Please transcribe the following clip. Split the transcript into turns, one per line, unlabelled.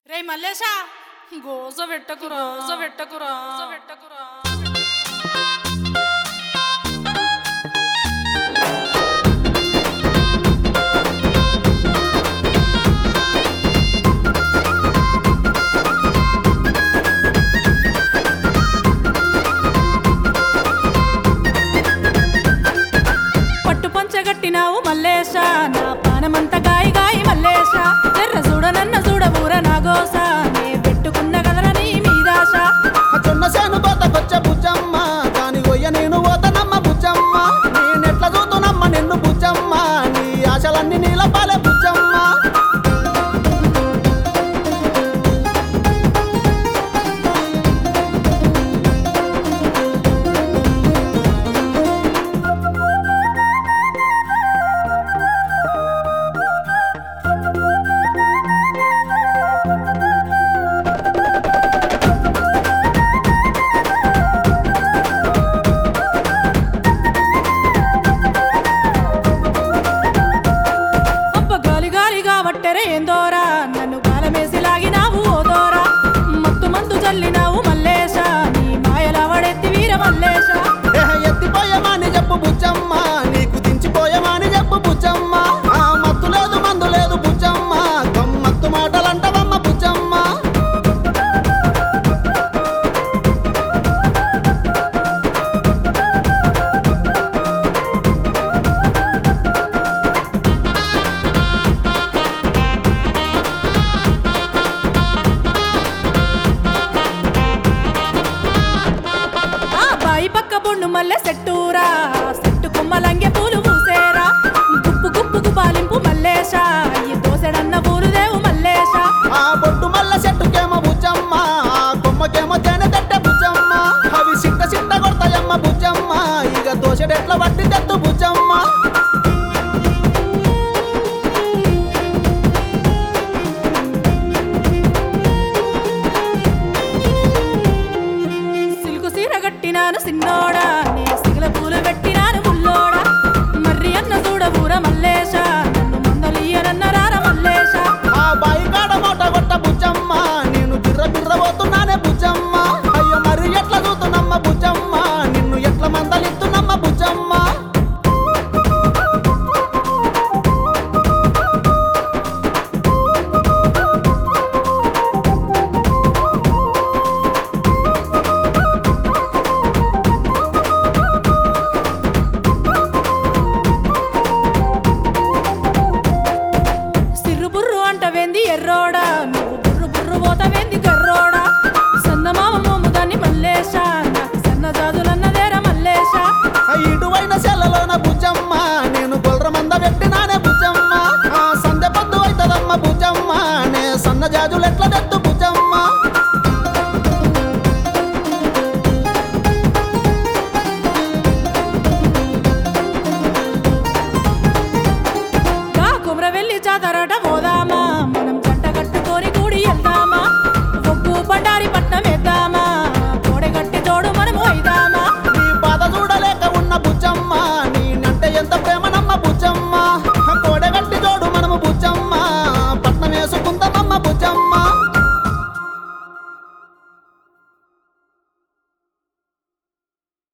రే మల్లేశా గోజ పెట్టకురా గోజ పెట్టకురా గోజ పెట్టకురా పట్టు పంచగట్టినావు మల్లేశ నా పానమంత గాయి గాయి మల్లేశ ఎర్ర చూడ నన్న చూడ ఊర నాగోస నే పెట్టుకున్న కదల నీ మీదాశ
జొన్న సేను కోతకొచ్చే బుజ్జమ్మ దాని గొయ్య నేను పోతనమ్మ బుజ్జమ్మ నేనెట్ల చూతునమ్మ నిన్ను బుజ్జమ్మ నీ ఆశలన్నీ నీల పాలే బుజ్జమ్మ
అబ్బ గాలి గాలిగా వట్టెరే ఏందోరా నన్ను కాలమేసి లాగినావు ఓదోరా మత్తు మందు చల్లినావు మల్లేశ నీ మాయల వడెత్తి వీర మల్లేశ
ఏహ ఎత్తిపోయమాని చెప్పు బుజ్జమ్మ నీకు దించిపోయమాని చెప్పు బుజ్జమ్మ ఆ మత్తు లేదు మందు లేదు బుజ్జమ్మ గమ్మత్తు మాటలంటవమ్మ బుజ్జమ్మ
ఆ బాయి పక్క బొండు మల్లె సెట్టూరా సెట్టు కొమ్మలంగే పూలు పూసేరా గుప్పు గుప్పు గుబాలింపు మల్లేశ ఈ దోసెడన్న పూలు దేవు మల్లేశ
ఆ బొట్టు మల్ల చెట్టుకేమో బుజ్జమ్మ ఆ కొమ్మకేమో తేనె తట్టే బుజ్జమ్మ అవి సిట్ట సిట్ట కొడతాయమ్మ బుజ్జమ్మ ఇక దోషడెట్ల వట్టి తెత్తు బుజ్జమ్మ
సిల్కు సీర కట్టినాను సిన్నోడా నే సిగల పూలు పెట్టినాను ముల్లోడా మర్రి అన్న చూడ ఊర మల్లేశ నన్ను మందలియనన్న రార మల్లేశ
ఆ బాయి కాడ మూట కొట్ట బుజ్జమ్మ నేను బిర్ర బిర్ర పోతున్నానే బుజ్జమ్మ అయ్యో మరి ఎట్లా చూతున్నమ్మ బుజ్జమ్మ నిన్ను ఎట్ల మందలిస్తున్నమ్మ బుజ్జమ్మ
సిర్రు బుర్రు అంటవేంది ఎర్రోడా నువ్వు బుర్రు బుర్రు పోతవేంది గర్రోడా సన్నమామ మోముదాన్ని మల్లేశ నాకు సన్న జాజులన్నదేరా మల్లేశ
ఆ ఇటువైన సెల్లలోన బుజ్జమ్మ నేను గొల్ర మంద పెట్టినానే బుజ్జమ్మ ఆ సందె పొద్దు అవుతుందమ్మ బుజ్జమ్మ నే సన్న జాజులు ఎట్ల తెత్తు